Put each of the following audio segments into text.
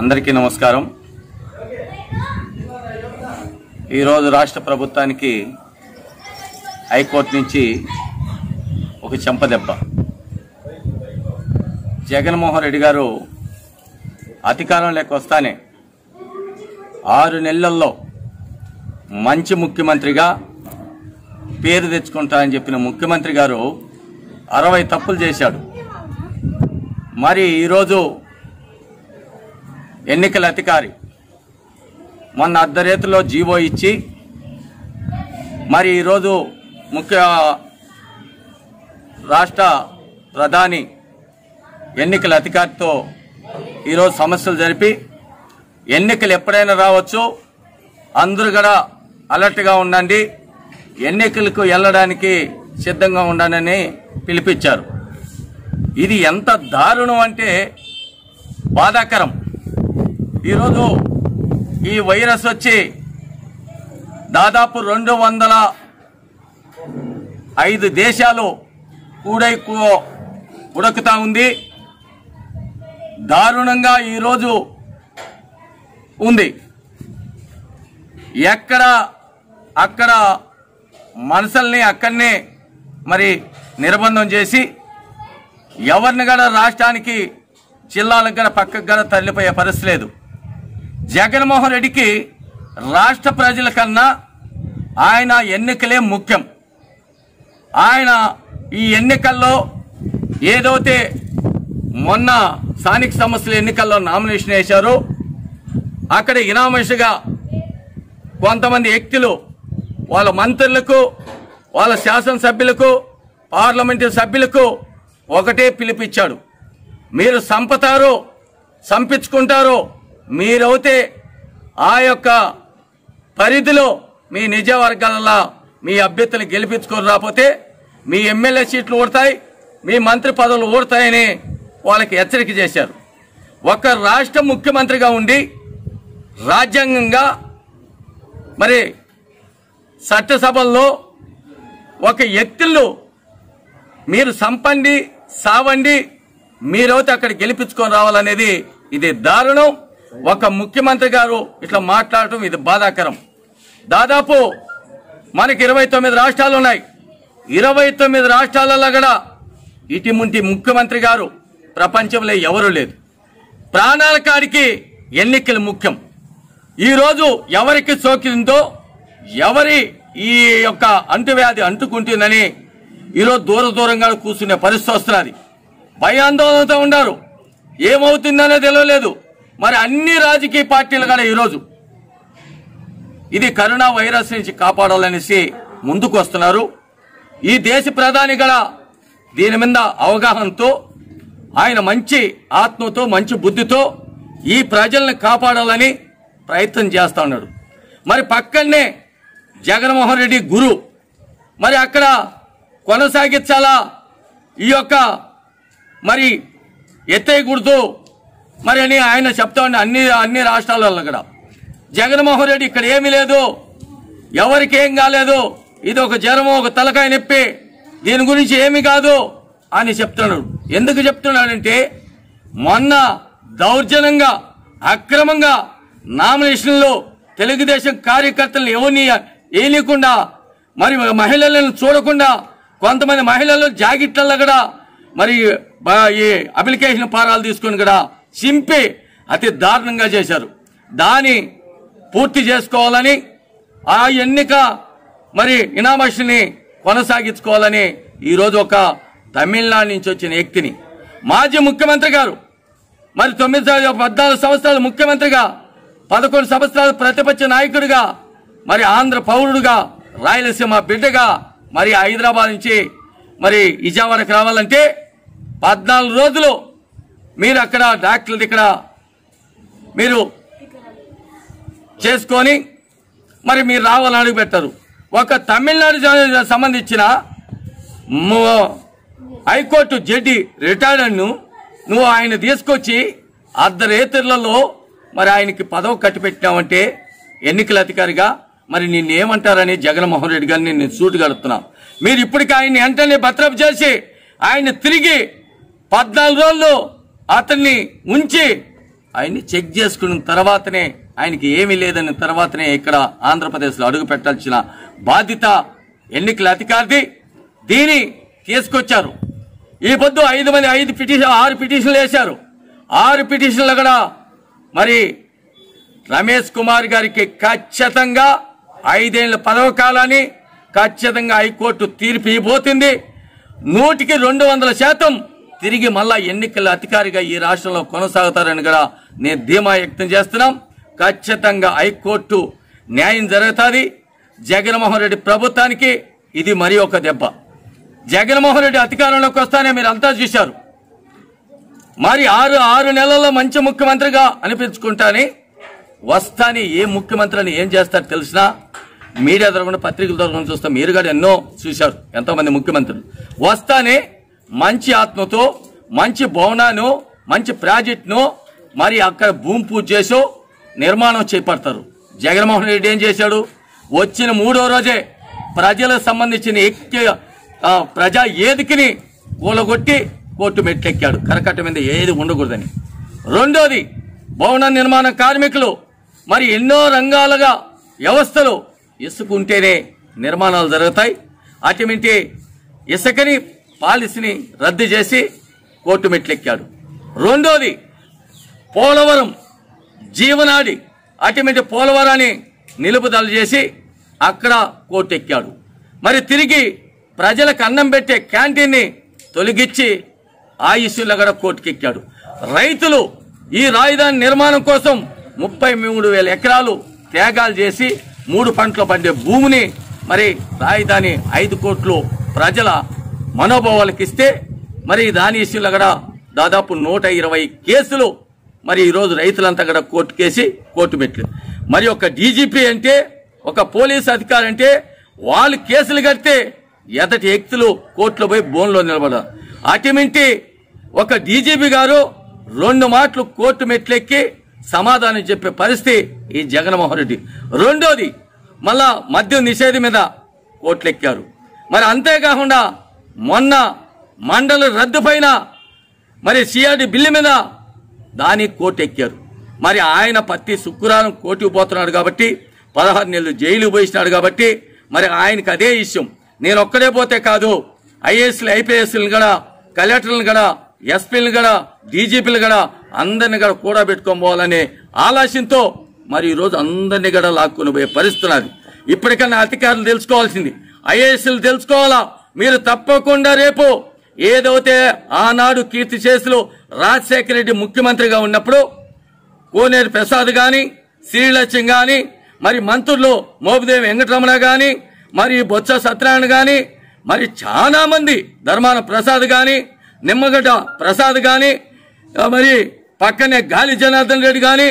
అందరికీ నమస్కారం ఈరోజు రాష్ట్ర ప్రభుత్వానికి హైకోర్టు నుంచి ఒక చెంపదెబ్బ జగన్మోహన్ రెడ్డి గారు అధికారంలోకి వస్తానే ఆరు నెలల్లో మంచి ముఖ్యమంత్రిగా పేరు తెచ్చుకుంటానని చెప్పిన ముఖ్యమంత్రి గారు అరవై తప్పులు చేశాడు మరి ఈరోజు ఎన్నికల అధికారి మొన్న అర్ధరేతులో జీవో ఇచ్చి మరి ఈరోజు ముఖ్య రాష్ట్ర ప్రధాని ఎన్నికల అధికారితో ఈరోజు సమస్యలు జరిపి ఎన్నికలు ఎప్పుడైనా రావచ్చు అందరూ కూడా అలర్ట్గా ఉండండి ఎన్నికలకు వెళ్ళడానికి సిద్ధంగా ఉండాలని పిలిపించారు ఇది ఎంత దారుణం అంటే బాధాకరం ఈరోజు ఈ వైరస్ వచ్చి దాదాపు రెండు వందల ఐదు దేశాలు కూడై కూ- ఉడకుతా ఉంది దారుణంగా ఈరోజు ఉంది ఎక్కడ అక్కడ మనసుల్ని అక్కడనే మరి నిర్బంధం చేసి ఎవరిని కూడా రాష్ట్రానికి జిల్లాలకు కూడా పక్కకు కూడా తరలిపోయే పరిస్థితి లేదు జగన్మోహన్ రెడ్డికి రాష్ట్ర ప్రజల కన్నా ఆయన ఎన్నికలే ముఖ్యం ఆయన ఈ ఎన్నికల్లో ఏదైతే మొన్న స్థానిక సంస్థల ఎన్నికల్లో నామినేషన్ వేశారో అక్కడ ఇనామషిగా కొంతమంది వ్యక్తులు వాళ్ళ మంత్రులకు వాళ్ళ శాసనసభ్యులకు పార్లమెంటు సభ్యులకు ఒకటే పిలిపించాడు మీరు సంపతారో సంపించుకుంటారో మీరైతే ఆ యొక్క పరిధిలో మీ నిజ వర్గాలలో మీ అభ్యర్థులు గెలిపించుకొని రాకపోతే మీ ఎమ్మెల్యే సీట్లు ఊడతాయి మీ మంత్రి పదవులు ఊడతాయని వాళ్ళకి హెచ్చరిక చేశారు ఒక రాష్ట్ర ముఖ్యమంత్రిగా ఉండి రాజ్యాంగంగా మరి చట్టసభల్లో ఒక వ్యక్తులు మీరు సంపండి సావండి మీరైతే అక్కడ గెలిపించుకొని రావాలనేది ఇది దారుణం ఒక ముఖ్యమంత్రి గారు ఇట్లా మాట్లాడటం ఇది బాధాకరం దాదాపు మనకి ఇరవై తొమ్మిది రాష్ట్రాలు ఉన్నాయి ఇరవై తొమ్మిది రాష్ట్రాలలో కూడా ఇటువంటి ముఖ్యమంత్రి గారు ప్రపంచంలో ఎవరు లేదు ప్రాణాల కాడికి ఎన్నికలు ముఖ్యం ఈరోజు ఎవరికి సోకిందో ఎవరి ఈ యొక్క అంటువ్యాధి అంటుకుంటుందని ఈరోజు దూర దూరంగా కూర్చునే పరిస్థితి వస్తున్నది భయాందోళనతో ఉన్నారు ఏమవుతుందనే తెలియలేదు మరి అన్ని రాజకీయ పార్టీలు కూడా ఈరోజు ఇది కరోనా వైరస్ నుంచి కాపాడాలనేసి ముందుకు వస్తున్నారు ఈ దేశ ప్రధాని కూడా దీని మీద అవగాహనతో ఆయన మంచి ఆత్మతో మంచి బుద్ధితో ఈ ప్రజల్ని కాపాడాలని ప్రయత్నం చేస్తా ఉన్నాడు మరి పక్కనే జగన్మోహన్ రెడ్డి గురు మరి అక్కడ కొనసాగించాలా ఈ యొక్క మరి ఎత్తేయకూడదు మరి అని ఆయన చెప్తా ఉండే అన్ని అన్ని రాష్ట్రాలలో కూడా జగన్మోహన్ రెడ్డి ఇక్కడ ఏమీ లేదు ఎవరికి ఏం కాలేదు ఇది ఒక జ్వరము ఒక తలకాయ నొప్పి దీని గురించి ఏమీ కాదు అని చెప్తున్నాడు ఎందుకు చెప్తున్నాడంటే మొన్న దౌర్జన్యంగా అక్రమంగా నామినేషన్లో తెలుగుదేశం కార్యకర్తలను ఎవరిని వేయలేకుండా మరి మహిళలను చూడకుండా కొంతమంది మహిళలు జాకెట్లలో కూడా మరి బ- ఈ అప్లికేషన్ పారాలు తీసుకొని కూడా చింపి అతి దారుణంగా చేశారు దాని పూర్తి చేసుకోవాలని ఆ ఎన్నిక మరి ఇనామషిని కొనసాగించుకోవాలని ఈరోజు ఒక తమిళనాడు నుంచి వచ్చిన వ్యక్తిని మాజీ ముఖ్యమంత్రి గారు మరి తొమ్మిది సంవ- పద్నాలుగు సంవత్సరాలు ముఖ్యమంత్రిగా పదకొండు సంవత్సరాలు ప్రతిపక్ష నాయకుడిగా మరి ఆంధ్ర పౌరుడుగా రాయలసీమ బిడ్డగా మరి హైదరాబాద్ నుంచి మరి విజయవాడకు రావాలంటే పద్నాలుగు రోజులు మీరు అక్కడ డాక్టర్లు ఇక్కడ మీరు చేసుకొని మరి మీరు రావాలని అడుగు పెట్టారు ఒక తమిళనాడు జ- సంబంధించిన ము- హైకోర్టు జడ్జి రిటైర్డ్ను నువ్వు ఆయన తీసుకొచ్చి అర్ధరేతులలో మరి ఆయనకి పదవి కట్టిపెట్టినావంటే ఎన్నికల అధికారిగా మరి నిన్ను ఏమంటారని జగన్మోహన్ రెడ్డి గారిని నేను సూటు గడుపుతున్నా మీరు ఇప్పటికి ఆయన్ని వెంటనే భద్రపు చేసి ఆయన తిరిగి పద్నాలుగు రోజులు అతన్ని ఉంచి ఆయన్ని చెక్ చేసుకున్న తర్వాతనే ఆయనకి ఏమీ లేదన్న తర్వాతనే ఇక్కడ ఆంధ్రప్రదేశ్లో అడుగు పెట్టాల్సిన బాధ్యత ఎన్నికల అధికారిది దీని తీసుకొచ్చారు ఈ పొద్దు ఐదు మంది ఐదు పిటిషన్ ఆరు పిటిషన్లు వేశారు ఆరు పిటిషన్లు కూడా మరి రమేష్ కుమార్ గారికి ఖచ్చితంగా ఐదేళ్ల పదవ కాలాన్ని ఖచ్చితంగా హైకోర్టు తీర్పు ఇవ్వబోతుంది నూటికి రెండు వందల శాతం తిరిగి మళ్ళా ఎన్నికల అధికారిగా ఈ రాష్ట్రంలో కొనసాగుతారని కూడా నేను ధీమా వ్యక్తం చేస్తున్నాం ఖచ్చితంగా హైకోర్టు న్యాయం జరుగుతుంది జగన్మోహన్ రెడ్డి ప్రభుత్వానికి ఇది మరి ఒక దెబ్బ జగన్మోహన్ రెడ్డి అధికారంలోకి వస్తానే మీరు అంతా చూశారు మరి ఆరు ఆరు నెలల్లో మంచి ముఖ్యమంత్రిగా అనిపించుకుంటాని వస్తాని ఏ ముఖ్యమంత్రి అని ఏం చేస్తారు తెలిసినా మీడియా తరఫున పత్రికల తరఫున చూస్తే మీరు కూడా ఎన్నో చూశారు ఎంతోమంది ముఖ్యమంత్రులు వస్తానే మంచి ఆత్మతో మంచి భవనాన్ని మంచి ప్రాజెక్టును మరి అక్కడ భూమి పూజ చేసో నిర్మాణం చేపడతారు జగన్మోహన్ రెడ్డి ఏం చేశాడు వచ్చిన మూడో రోజే ప్రజలకు సంబంధించిన ఎక్కి ఆ, ప్రజా ఏదికిని కూలగొట్టి కోర్టు మెట్లెక్కాడు కరకట్ట మీద ఏది ఉండకూడదని రెండోది భవన నిర్మాణ కార్మికులు మరి ఎన్నో రంగాలుగా వ్యవస్థలు ఇసుకుంటేనే నిర్మాణాలు జరుగుతాయి అటువంటి ఇసుకని పాలసీని రద్దు చేసి కోర్టు మెట్లెక్కాడు రెండోది పోలవరం జీవనాడి అటువంటి పోలవరాన్ని నిలుపుదల చేసి అక్కడ కోర్టు ఎక్కాడు మరి తిరిగి ప్రజలకు అన్నం పెట్టే క్యాంటీన్ని తొలగించి ఆ ఇష్యూలో కూడా కోర్టుకెక్కాడు రైతులు ఈ రాజధాని నిర్మాణం కోసం ముప్పై మూడు వేల ఎకరాలు త్యాగాలు చేసి మూడు పంటలు పండే భూమిని మరి రాజధాని ఐదు కోట్లు ప్రజల మనోభావాలకు ఇస్తే మరి దాని ఇష్యూలో కూడా దాదాపు నూట ఇరవై కేసులు మరి ఈరోజు రైతులంతా కూడా కోర్టు కేసి కోర్టు మెట్లు మరి ఒక డీజీపీ అంటే ఒక పోలీస్ అధికారి అంటే వాళ్ళు కేసులు కడితే ఎదటి వ్యక్తులు కోర్టులో పోయి బోన్లో నిలబడారు అటుమింటి ఒక డీజీపీ గారు రెండు మాటలు కోర్టు మెట్లెక్కి సమాధానం చెప్పే పరిస్థితి ఈ జగన్మోహన్ రెడ్డి రెండోది మళ్ళా మద్యం నిషేధం మీద కోర్టులెక్కారు మరి అంతేకాకుండా మొన్న మండలి రద్దు పైన మరి సిఆర్డి బిల్లు మీద దానికి కోర్టు ఎక్కారు మరి ఆయన ప్రతి శుక్రవారం కోర్టుకు పోతున్నాడు కాబట్టి పదహారు నెలలు జైలు పోయిస్తున్నాడు కాబట్టి మరి ఆయనకు అదే విషయం నేను ఒక్కడే పోతే కాదు ఐఏఎస్లు ఐపీఎస్లు కూడా కలెక్టర్లు కూడా ఎస్పీలు కూడా డీజీపీలు కూడా అందరిని కూడా కూడా పెట్టుకొని పోవాలనే ఆలోచనతో మరి ఈరోజు అందరినీ కూడా లాక్కుని పోయే పరిస్థితి ఉన్నది ఇప్పటికన్నా అధికారులు తెలుసుకోవాల్సింది ఐఏఎస్లు తెలుసుకోవాలా మీరు తప్పకుండా రేపు ఏదైతే ఆనాడు కీర్తి చేసులు రాజశేఖర రెడ్డి ముఖ్యమంత్రిగా ఉన్నప్పుడు కోనేరు ప్రసాద్ గాని శ్రీలక్ష్యం గాని మరి మంత్రులు మోపిదేవి వెంకటరమణ గాని మరి బొత్స సత్యనారాయణ గాని మరి చాలా మంది ధర్మాన ప్రసాద్ గాని నిమ్మగడ్డ ప్రసాద్ గాని ఆ, మరి పక్కనే గాలి జనార్దన్ రెడ్డి గాని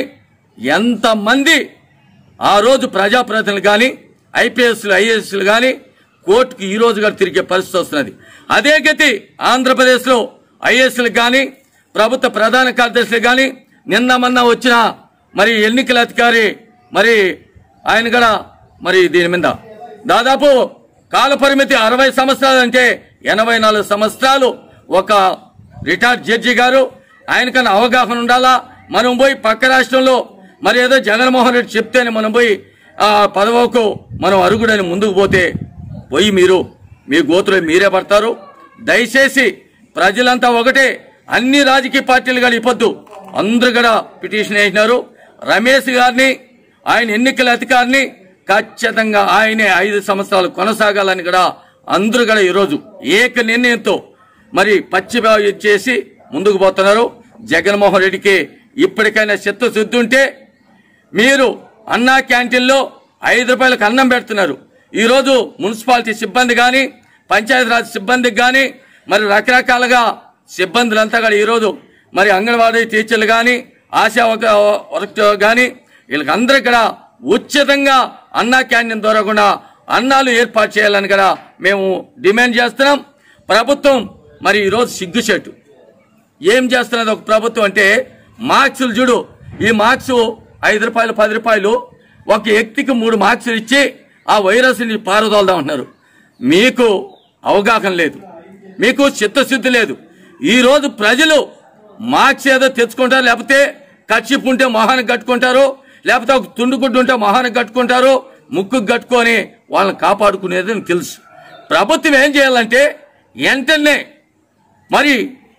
ఎంతమంది ఆ రోజు ప్రజాప్రతినిధులు కానీ ఐపీఎస్లు ఐఏఎస్లు కానీ కోర్టుకు ఈ రోజు కూడా తిరిగే పరిస్థితి వస్తున్నది అదే గతి ఆంధ్రప్రదేశ్లో ఐఏఎస్లకు కానీ ప్రభుత్వ ప్రధాన కార్యదర్శులకు కానీ నిన్న మొన్న వచ్చిన మరి ఎన్నికల అధికారి మరి ఆయన కూడా మరి దీని మీద దాదాపు కాల పరిమితి అరవై సంవత్సరాలు అంటే ఎనభై నాలుగు సంవత్సరాలు ఒక రిటైర్డ్ జడ్జి గారు ఆయనకన్నా అవగాహన ఉండాలా మనం పోయి పక్క రాష్ట్రంలో మరి ఏదో జగన్మోహన్ రెడ్డి చెప్తేనే మనం పోయి ఆ పదవకు మనం అరుగుడని ముందుకు పోతే పోయి మీరు మీ గోతులో మీరే పడతారు దయచేసి ప్రజలంతా ఒకటే అన్ని రాజకీయ పార్టీలు కూడా ఇప్పొద్దు అందరూ కూడా పిటిషన్ వేసినారు రమేష్ గారిని ఆయన ఎన్నికల అధికారిని ఖచ్చితంగా ఆయనే ఐదు సంవత్సరాలు కొనసాగాలని కూడా అందరూ కూడా ఈరోజు ఏక నిర్ణయంతో మరి పచ్చిబా చేసి ముందుకు పోతున్నారు జగన్మోహన్ రెడ్డికి ఇప్పటికైనా చిత్తశుద్ధి ఉంటే మీరు అన్నా క్యాంటీన్లో ఐదు రూపాయలకు అన్నం పెడుతున్నారు ఈరోజు మున్సిపాలిటీ సిబ్బంది కానీ పంచాయతీరాజ్ సిబ్బందికి కానీ మరి రకరకాలుగా సిబ్బందులంతా కూడా ఈరోజు మరి అంగన్వాడీ టీచర్లు కానీ ఆశా వర్క- వర్క్ కానీ వీళ్ళకందరికీ కూడా ఉచితంగా అన్నా క్యాంటీన్ ద్వారా కూడా అన్నాలు ఏర్పాటు చేయాలని కూడా మేము డిమాండ్ చేస్తున్నాం ప్రభుత్వం మరి ఈరోజు సిగ్గుచేటు ఏం చేస్తున్నది ఒక ప్రభుత్వం అంటే మార్క్సులు చూడు ఈ మార్క్స్ ఐదు రూపాయలు పది రూపాయలు ఒక వ్యక్తికి మూడు మార్క్సులు ఇచ్చి ఆ వైరస్ని పారదోల్దాం అంటున్నారు మీకు అవగాహన లేదు మీకు చిత్తశుద్ధి లేదు ఈ రోజు ప్రజలు మార్క్స్ ఏదో తెచ్చుకుంటారు లేకపోతే కచ్చిపు ఉంటే మొహానికి కట్టుకుంటారు లేకపోతే ఒక తుండుగుడ్డు ఉంటే మొహానికి కట్టుకుంటారు ముక్కుకు కట్టుకొని వాళ్ళని కాపాడుకునేది నాకు తెలుసు ప్రభుత్వం ఏం చేయాలంటే వెంటనే మరి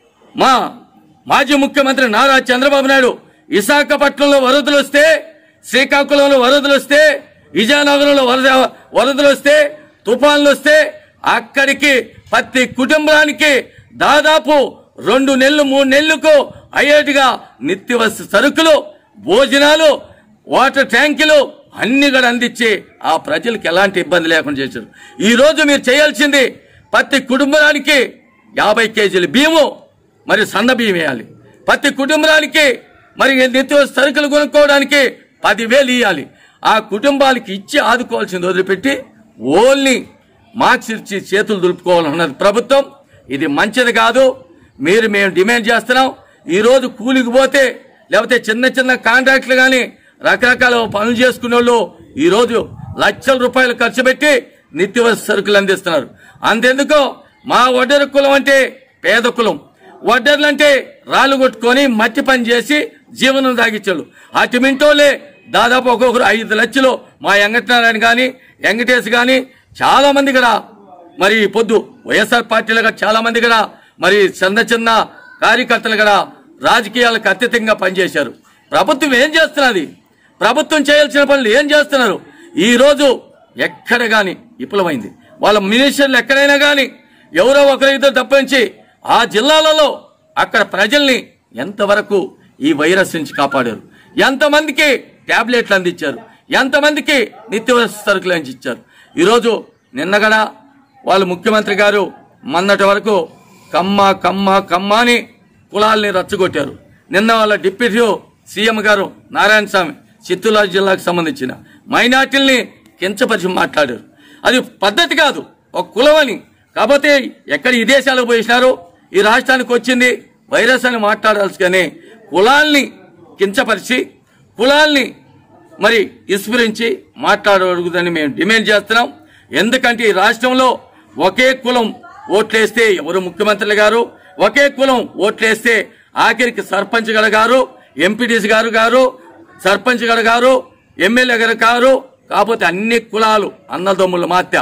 మా మాజీ ముఖ్యమంత్రి నారా చంద్రబాబు నాయుడు విశాఖపట్నంలో వరదలు వస్తే శ్రీకాకుళంలో వరదలు వస్తే విజయనగరంలో వరద వరదలు వస్తే తుఫాన్లు వస్తే అక్కడికి ప్రతి కుటుంబానికి దాదాపు రెండు నెలలు మూడు నెలలకు అయ్యేట్టుగా నిత్యవస్తు సరుకులు భోజనాలు వాటర్ ట్యాంకులు అన్ని కూడా అందించి ఆ ప్రజలకు ఎలాంటి ఇబ్బంది లేకుండా చేశారు ఈ రోజు మీరు చేయాల్సింది ప్రతి కుటుంబానికి యాభై కేజీలు బియ్యము మరి సన్న బియ్యం వేయాలి ప్రతి కుటుంబానికి మరి నిత్య సరుకులు కొనుక్కోవడానికి పదివేలు ఇవ్వాలి ఆ కుటుంబాలకి ఇచ్చి ఆదుకోవాల్సింది వదిలిపెట్టి ఓన్లీ మార్క్స్ ఇచ్చి చేతులు దులుపుకోవాలన్నది ప్రభుత్వం ఇది మంచిది కాదు మీరు మేము డిమాండ్ చేస్తున్నాం ఈ రోజు కూలికి పోతే లేకపోతే చిన్న చిన్న కాంట్రాక్టులు కానీ రకరకాల పనులు చేసుకునే వాళ్ళు ఈ రోజు లక్షల రూపాయలు ఖర్చు పెట్టి నిత్యవసర సరుకులు అందిస్తున్నారు అంతెందుకో మా వడ్డెర కులం అంటే పేద కులం వడ్డర్లు అంటే రాళ్ళు కొట్టుకొని మట్టి పని చేసి జీవనం సాగించాడు అటు మింటోలే దాదాపు ఒక్కొక్కరు ఐదు లక్షలు మా వెంకటనారాయణ కానీ వెంకటేష్ కానీ చాలా మంది కూడా మరి ఈ పొద్దు వైఎస్ఆర్ పార్టీలుగా చాలా మంది కూడా మరి చిన్న చిన్న కార్యకర్తలు కూడా రాజకీయాలకు అత్యధికంగా పనిచేశారు ప్రభుత్వం ఏం చేస్తున్నది ప్రభుత్వం చేయాల్సిన పనులు ఏం చేస్తున్నారు ఈ రోజు ఎక్కడ గాని విఫలమైంది వాళ్ళ మినిస్టర్లు ఎక్కడైనా గాని ఎవరో ఒకరైతే తప్పించి ఆ జిల్లాలలో అక్కడ ప్రజల్ని ఎంతవరకు ఈ వైరస్ నుంచి కాపాడారు ఎంతమందికి టాబ్లెట్లు అందించారు ఎంతమందికి నిత్యవసర సరుకులు అందించారు ఈరోజు నిన్నగడ వాళ్ళు ముఖ్యమంత్రి గారు మొన్నటి వరకు కమ్మ కమ్మ కమ్మ అని కులాల్ని రచ్చగొట్టారు నిన్న వాళ్ళ డిప్యూటీ సీఎం గారు నారాయణ స్వామి చిత్తూరు జిల్లాకు సంబంధించిన మైనార్టీల్ని కించపరిచి మాట్లాడారు అది పద్ధతి కాదు ఒక కులమని కాకపోతే ఎక్కడ ఈ దేశాలకు పోయినారు ఈ రాష్ట్రానికి వచ్చింది వైరస్ అని మాట్లాడాల్సి కానీ కులాల్ని కించపరిచి కులాల్ని మరి విస్మరించి మాట్లాడకూడదని మేము డిమాండ్ చేస్తున్నాం ఎందుకంటే ఈ రాష్ట్రంలో ఒకే కులం ఓట్లేస్తే ఎవరు ముఖ్యమంత్రులు గారు ఒకే కులం ఓట్లేస్తే ఆఖరికి సర్పంచ్ గడ గారు ఎంపీటీసీ గారు గారు సర్పంచ్ గడ గారు ఎమ్మెల్యే గారు గారు కాకపోతే అన్ని కులాలు అన్నదమ్ముల మాత్య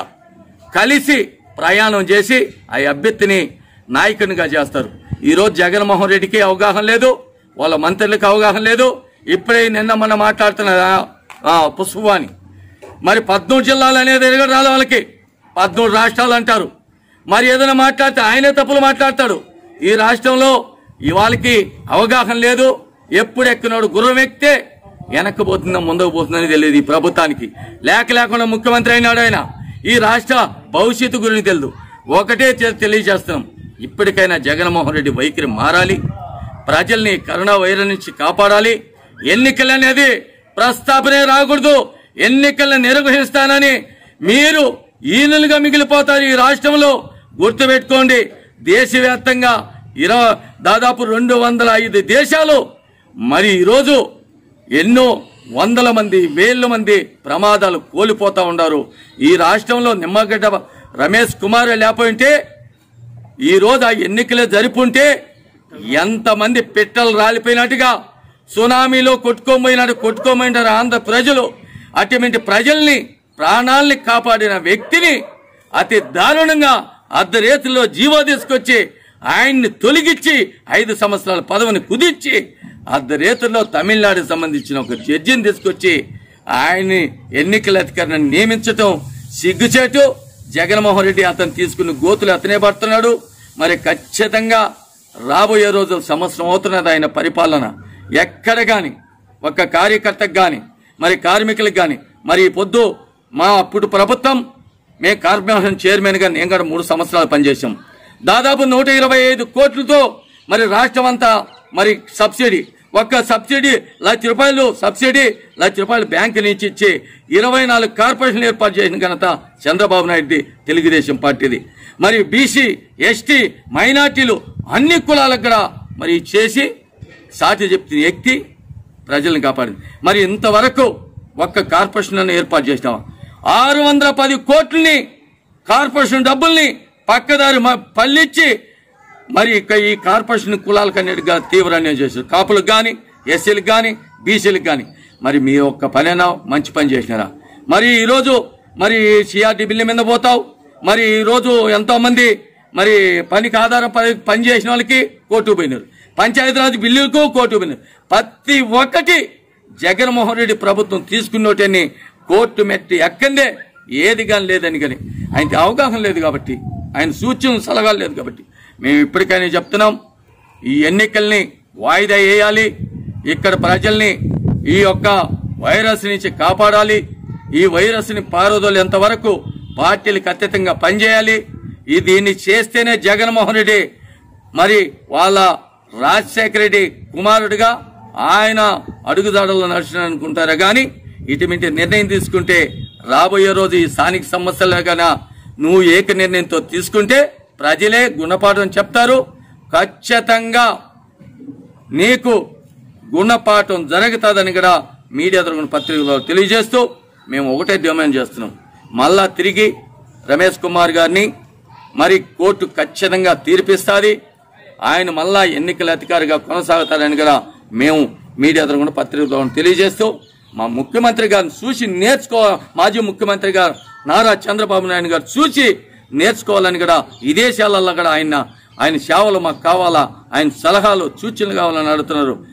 కలిసి ప్రయాణం చేసి ఆ అభ్యర్థిని నాయకునిగా చేస్తారు ఈరోజు జగన్మోహన్ రెడ్డికి అవగాహన లేదు వాళ్ళ మంత్రులకు అవగాహన లేదు ఇప్పుడే నిన్న మొన్న మాట్లాడుతున్న ఆ- ఆ పుష్పవాణి మరి పద్మూడు జిల్లాలు అనేది ఎరగడు రాదు వాళ్ళకి పద్మూడు రాష్ట్రాలు అంటారు మరి ఏదైనా మాట్లాడితే ఆయనే తప్పులు మాట్లాడతాడు ఈ రాష్ట్రంలో ఇవాళకి అవగాహన లేదు ఎప్పుడు ఎక్కినాడు గుర్రం ఎక్కితే వెనక్కి పోతుందా ముందుకు పోతుందని తెలియదు ఈ ప్రభుత్వానికి లేక లేకుండా ముఖ్యమంత్రి అయినాడు ఆయన ఈ రాష్ట్ర భవిష్యత్తు గురించి తెలియదు ఒకటే తె- తెలియజేస్తున్నాం ఇప్పటికైనా జగన్మోహన్ రెడ్డి వైఖరి మారాలి ప్రజల్ని కరోనా వైరస్ నుంచి కాపాడాలి ఎన్నికలు అనేది ప్రస్తాపనే రాకూడదు ఎన్నికలను నిర్వహిస్తానని మీరు ఈనులుగా మిగిలిపోతారు ఈ రాష్ట్రంలో గుర్తుపెట్టుకోండి దేశవ్యాప్తంగా ఇరవై దాదాపు రెండు వందల ఐదు దేశాలు మరి ఈరోజు ఎన్నో వందల మంది వేల మంది ప్రమాదాలు కోల్పోతా ఉన్నారు ఈ రాష్ట్రంలో నిమ్మగడ్డ రమేష్ కుమార్ లేకపోయింటే ఈ రోజు ఆ ఎన్నికలు జరుపుంటే ఎంతమంది పిట్టలు రాలిపోయినట్టుగా సునామీలో కొట్టుకోబోయినట్టు కొట్టుకోబోయినారు ఆంధ్ర ప్రజలు అటువంటి ప్రజల్ని ప్రాణాల్ని కాపాడిన వ్యక్తిని అతి దారుణంగా అర్ధరేతుల్లో జీవో తీసుకొచ్చి ఆయన్ని తొలగించి ఐదు సంవత్సరాల పదవిని కుదిర్చి అర్ధరేతుల్లో తమిళనాడుకి సంబంధించిన ఒక జడ్జిని తీసుకొచ్చి ఆయన్ని ఎన్నికల అధికారిని నియమించటం సిగ్గుచేటు జగన్మోహన్ రెడ్డి అతను తీసుకున్న గోతులు అతనే పడుతున్నాడు మరి ఖచ్చితంగా రాబోయే రోజులు సంవత్సరం అవుతున్నది ఆయన పరిపాలన ఎక్కడ గాని ఒక్క కార్యకర్తకు గాని మరి కార్మికులకు గాని మరి ఈ పొద్దు మా అప్పుడు ప్రభుత్వం మేము కార్పొరేషన్ చైర్మన్ గా నేను కూడా మూడు సంవత్సరాలు పనిచేశాం దాదాపు నూట ఇరవై ఐదు కోట్లతో మరి రాష్ట్రం అంతా మరి సబ్సిడీ ఒక్క సబ్సిడీ లక్ష రూపాయలు సబ్సిడీ లక్ష రూపాయలు బ్యాంకు నుంచి ఇచ్చి ఇరవై నాలుగు కార్పొరేషన్లు ఏర్పాటు చేసిన ఘనత చంద్రబాబు నాయుడుది తెలుగుదేశం పార్టీది మరి బీసీ ఎస్టీ మైనార్టీలు అన్ని కులాలకు కూడా మరి చేసి సాటి చెప్తున్న వ్యక్తి ప్రజల్ని కాపాడింది మరి ఇంతవరకు ఒక్క కార్పొరేషన్ ఏర్పాటు చేసినావా ఆరు వందల పది కోట్లని కార్పొరేషన్ డబ్బుల్ని పక్కదారి మ- పల్లిచ్చి మరి ఇక ఈ కార్పొరేషన్ కులాలకు అన్నిటిగా తీవ్ర అన్యాయం చేశారు కాపులకు కానీ ఎస్సీలకు కానీ బీసీలకు కానీ మరి మీ ఒక్క పనైనా మంచి పని చేసినారా మరి ఈరోజు మరి సిఆర్టీ బిల్లు మీద పోతావు మరి ఈరోజు ఎంతో మంది మరి పనికి ఆధారం పని పని చేసిన వాళ్ళకి కోర్టు పోయినారు పంచాయతీరాజ్ బిల్లులకు కోర్టు పోయినారు ప్రతి ఒక్కటి జగన్మోహన్ రెడ్డి ప్రభుత్వం తీసుకున్నోటని కోర్టు మెట్టి ఎక్కందే ఏది కానీ లేదని కానీ ఆయనకి అవగాహన లేదు కాబట్టి ఆయన సూచన సలహాలు లేదు కాబట్టి మేము ఇప్పటికైనా చెప్తున్నాం ఈ ఎన్నికల్ని వాయిదా వేయాలి ఇక్కడ ప్రజల్ని ఈ యొక్క వైరస్ నుంచి కాపాడాలి ఈ వైరస్ ని పారదోలేంత వరకు పార్టీలకు అత్యతంగా పనిచేయాలి ఈ దీన్ని చేస్తేనే జగన్మోహన్ రెడ్డి మరి వాళ్ళ రాజశేఖర రెడ్డి కుమారుడిగా ఆయన అడుగుదాడల్లో నడిచిన అనుకుంటారా గాని ఇటువంటి నిర్ణయం తీసుకుంటే రాబోయే రోజు ఈ స్థానిక సమస్యలే కన్నా నువ్వు ఏక నిర్ణయంతో తీసుకుంటే ప్రజలే గుణపాఠం చెప్తారు ఖచ్చితంగా నీకు గుణపాఠం జరుగుతుందని కూడా మీడియా తరపున పత్రికలో తెలియజేస్తూ మేము ఒకటే డిమాండ్ చేస్తున్నాం మళ్ళా తిరిగి రమేష్ కుమార్ గారిని మరి కోర్టు ఖచ్చితంగా తీర్పిస్తుంది ఆయన మళ్ళా ఎన్నికల అధికారిగా కొనసాగుతారని కూడా మేము మీడియా తరపున పత్రికలో తెలియజేస్తూ మా ముఖ్యమంత్రి గారిని చూసి నేర్చుకో మాజీ ముఖ్యమంత్రి గారు నారా చంద్రబాబు నాయుడు గారు చూసి నేర్చుకోవాలని కూడా విదేశాలలో కూడా ఆయన ఆయన సేవలు మాకు కావాలా ఆయన సలహాలు సూచనలు కావాలని అడుగుతున్నారు